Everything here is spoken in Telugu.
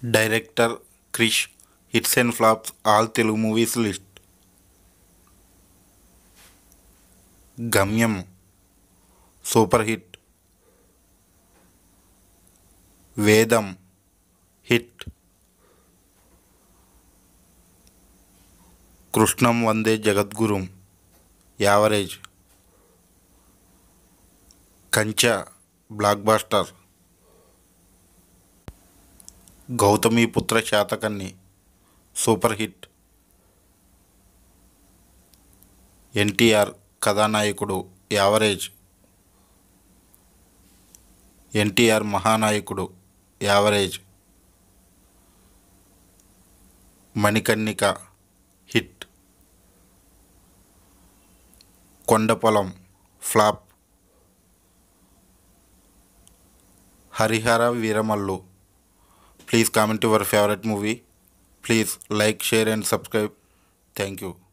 director Krish hits and flops all Telugu movies list Gamyam super hit Vedam hit Krishnam Vande Jagadgurum average Kanche blockbuster Gautami Putra Satakarni super hit NTR Kathanayakudu average NTR Mahanayakudu average Manikarnika hit Kondapolam flop Harihara Veeramallu please comment your favourite movie please like share and subscribe thank you